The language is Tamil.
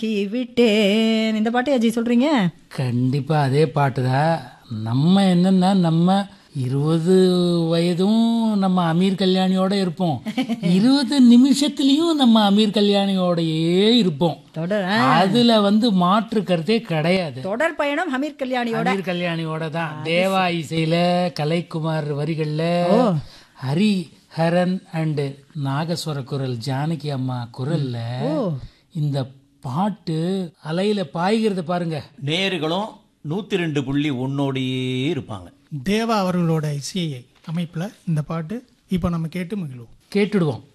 கி விட்டேன் இந்த பாட்டு அஜய் சொல்றீங்க கண்டிப்பா அதே பாட்டு தான் நம்ம என்னன்னா நம்ம இருபது வயதும் நம்ம அமீர் கல்யாணியோட இருப்போம் இருபது நிமிஷத்துலயும் நம்ம அமீர் கல்யாணியோடயே இருப்போம் தொடர் அதுல வந்து மாற்று கருத்தே கிடையாது தொடர் பயணம் ஹமீர் கல்யாணியோட அமீர் கல்யாணியோட தான் தேவா இசையில கலைக்குமார் வரிகள்ல ஹரி ஹரன் அண்ட் நாகஸ்வர குரல் ஜானகி அம்மா குரல்ல இந்த பாட்டு அலையில பாய்கிறது பாருங்க நேர்களும் நூற்றி ரெண்டு புள்ளி ஒன்னோடையே இருப்பாங்க தேவா அவர்களோட இசை அமைப்பில் இந்த பாட்டு இப்போ நம்ம கேட்டு மகிழ்வோம் கேட்டுடுவோம்